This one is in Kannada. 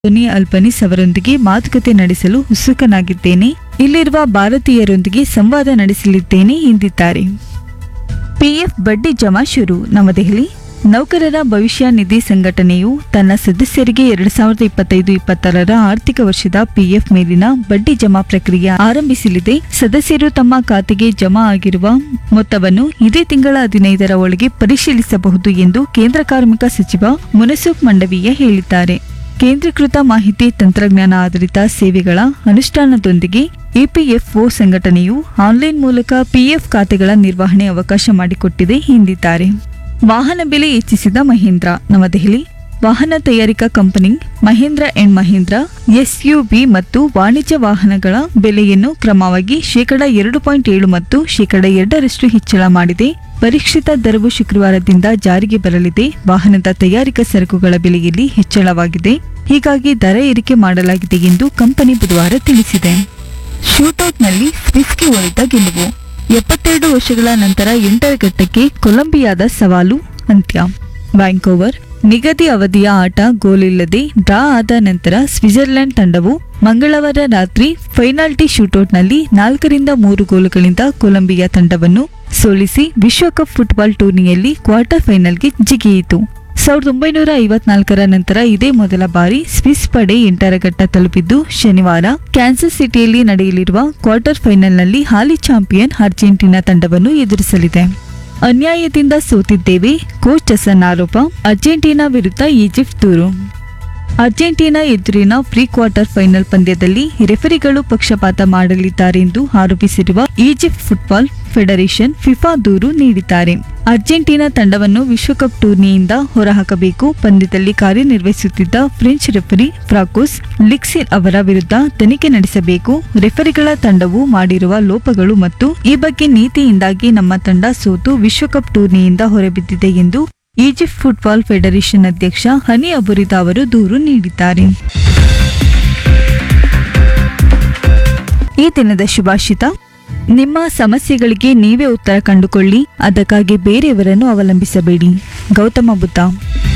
ಟೋನಿ ಅಲ್ಪನಿಸ್ ಅವರೊಂದಿಗೆ ಮಾತುಕತೆ ನಡೆಸಲು ಉತ್ಸುಕನಾಗಿದ್ದೇನೆ ಇಲ್ಲಿರುವ ಭಾರತೀಯರೊಂದಿಗೆ ಸಂವಾದ ನಡೆಸಲಿದ್ದೇನೆ ಎಂದಿದ್ದಾರೆ ಪಿಎಫ್ ಬಡ್ಡಿ ಜಮಾ ಶುರು ನವದೆಹಲಿ ನೌಕರರ ಭವಿಷ್ಯ ನಿಧಿ ಸಂಘಟನೆಯು ತನ್ನ ಸದಸ್ಯರಿಗೆ ಎರಡ್ ಸಾವಿರದ ಇಪ್ಪತ್ತೈದು ಇಪ್ಪತ್ತಾರರ ಆರ್ಥಿಕ ವರ್ಷದ ಪಿಎಫ್ ಮೇಲಿನ ಬಡ್ಡಿ ಜಮಾ ಪ್ರಕ್ರಿಯೆ ಆರಂಭಿಸಲಿದೆ ಸದಸ್ಯರು ತಮ್ಮ ಖಾತೆಗೆ ಜಮಾ ಆಗಿರುವ ಮೊತ್ತವನ್ನು ಇದೇ ತಿಂಗಳ ಹದಿನೈದರ ಒಳಗೆ ಪರಿಶೀಲಿಸಬಹುದು ಎಂದು ಕೇಂದ್ರ ಕಾರ್ಮಿಕ ಸಚಿವ ಮುನಸುಖ್ ಮಂಡವೀಯ ಹೇಳಿದ್ದಾರೆ ಕೇಂದ್ರೀಕೃತ ಮಾಹಿತಿ ತಂತ್ರಜ್ಞಾನ ಆಧಾರಿತ ಸೇವೆಗಳ ಅನುಷ್ಠಾನದೊಂದಿಗೆ ಇಪಿಎಫ್ಒ ಸಂಘಟನೆಯು ಆನ್ಲೈನ್ ಮೂಲಕ ಪಿಎಫ್ ಖಾತೆಗಳ ನಿರ್ವಹಣೆ ಅವಕಾಶ ಮಾಡಿಕೊಟ್ಟಿದೆ ಎಂದಿದ್ದಾರೆ ವಾಹನ ಬೆಲೆ ಹೆಚ್ಚಿಸಿದ ಮಹೀಂದ್ರ ನವದೆಹಲಿ ವಾಹನ ತಯಾರಿಕಾ company Mahindra and Mahindra SUV ಮತ್ತು ವಾಣಿಜ್ಯ ವಾಹನಗಳ ಬೆಲೆಯನ್ನು ಕ್ರಮವಾಗಿ ಶೇಕಡ ಎರಡು ಪಾಯಿಂಟ್ ಏಳು ಮತ್ತು ಶೇಕಡ ಎರಡರಷ್ಟು ಹೆಚ್ಚಳ ಮಾಡಿದೆ ಪರೀಕ್ಷಿತ ದರವು ಶುಕ್ರವಾರದಿಂದ ಜಾರಿಗೆ ಬರಲಿದೆ ವಾಹನದ ತಯಾರಿಕಾ ಸರಕುಗಳ ಬೆಲೆಯಲ್ಲಿ ಹೆಚ್ಚಳವಾಗಿದೆ ಹೀಗಾಗಿ ದರ ಏರಿಕೆ ಮಾಡಲಾಗಿದೆ ಎಂದು ಕಂಪನಿ ಬುಧವಾರ ತಿಳಿಸಿದೆ ಶೂಟೌಟ್ನಲ್ಲಿ ಸ್ವಿಸ್ಗೆ ಒಲಿದ ಗೆಲುವು ಎಪ್ಪತ್ತೆರಡು ವರ್ಷಗಳ ನಂತರ ಎಂಟರ ಘಟ್ಟಕ್ಕೆ ಕೊಲಂಬಿಯಾದ ಸವಾಲು ಅಂತ್ಯ ವ್ಯಾಂಕೋವರ್ ನಿಗದಿ ಅವಧಿಯ ಆಟ ಗೋಲಿಲ್ಲದೆ ಡ್ರಾ ಆದ ನಂತರ ಸ್ವಿಟ್ಜರ್ಲೆಂಡ್ ತಂಡವು ಮಂಗಳವಾರ ರಾತ್ರಿ ಫೈನಾಲ್ಟಿ ಶೂಟೌಟ್ನಲ್ಲಿ ನಾಲ್ಕರಿಂದ ಮೂರು ಗೋಲುಗಳಿಂದ ಕೊಲಂಬಿಯಾ ತಂಡವನ್ನು ಸೋಲಿಸಿ ವಿಶ್ವಕಪ್ ಫುಟ್ಬಾಲ್ ಟೂರ್ನಿಯಲ್ಲಿ ಕ್ವಾರ್ಟರ್ ಫೈನಲ್ಗೆ ಜಿಗಿಯಿತು ಸಾವಿರದ ಒಂಬೈನೂರ ಐವತ್ನಾಲ್ಕರ ನಂತರ ಇದೇ ಮೊದಲ ಬಾರಿ ಸ್ವಿಸ್ ಪಡೆ ಎಂಟರ ಘಟ್ಟ ತಲುಪಿದ್ದು ಶನಿವಾರ ಕ್ಯಾನ್ಸಸ್ ಸಿಟಿಯಲ್ಲಿ ನಡೆಯಲಿರುವ ಕ್ವಾರ್ಟರ್ ಫೈನಲ್ನಲ್ಲಿ ಹಾಲಿ ಚಾಂಪಿಯನ್ ಅರ್ಜೆಂಟೀನಾ ತಂಡವನ್ನು ಎದುರಿಸಲಿದೆ ಅನ್ಯಾಯದಿಂದ ಸೋತಿದ್ದೇವೆ ಕೋಚ್ ಹಸನ್ ಆರೋಪ ಅರ್ಜೆಂಟೀನಾ ವಿರುದ್ಧ ಈಜಿಪ್ಟ್ ದೂರು ಅರ್ಜೆಂಟೀನಾ ಎದುರಿನ ಪ್ರೀ ಕ್ವಾರ್ಟರ್ ಫೈನಲ್ ಪಂದ್ಯದಲ್ಲಿ ರೆಫರಿಗಳು ಪಕ್ಷಪಾತ ಮಾಡಲಿದ್ದಾರೆಂದು ಆರೋಪಿಸಿರುವ ಈಜಿಪ್ಟ್ ಫುಟ್ಬಾಲ್ ಫೆಡರೇಷನ್ ಫಿಫಾ ದೂರು ನೀಡಿದ್ದಾರೆ ಅರ್ಜೆಂಟೀನಾ ತಂಡವನ್ನು ವಿಶ್ವಕಪ್ ಟೂರ್ನಿಯಿಂದ ಹೊರಹಾಕಬೇಕು ಪಂದ್ಯದಲ್ಲಿ ಕಾರ್ಯನಿರ್ವಹಿಸುತ್ತಿದ್ದ ಫ್ರೆಂಚ್ ರೆಫರಿ ಫ್ರಾಕೋಸ್ ಲಿಕ್ಸಿನ್ ಅವರ ವಿರುದ್ಧ ತನಿಖೆ ನಡೆಸಬೇಕು ರೆಫರಿಗಳ ತಂಡವು ಮಾಡಿರುವ ಲೋಪಗಳು ಮತ್ತು ಈ ಬಗ್ಗೆ ನೀತಿಯಿಂದಾಗಿ ನಮ್ಮ ತಂಡ ಸೋತು ವಿಶ್ವಕಪ್ ಟೂರ್ನಿಯಿಂದ ಹೊರಬಿದ್ದಿದೆ ಎಂದು ಈಜಿಪ್ಟ್ ಫುಟ್ಬಾಲ್ ಫೆಡರೇಷನ್ ಅಧ್ಯಕ್ಷ ಹನಿ ಅಬುರಿದಾ ಅವರು ದೂರು ನೀಡಿದ್ದಾರೆ ಈ ದಿನದ ಶುಭಾಷಿತ ನಿಮ್ಮ ಸಮಸ್ಯೆಗಳಿಗೆ ನೀವೇ ಉತ್ತರ ಕಂಡುಕೊಳ್ಳಿ ಅದಕ್ಕಾಗಿ ಬೇರೆಯವರನ್ನು ಅವಲಂಬಿಸಬೇಡಿ ಗೌತಮ ಬುದ್ಧ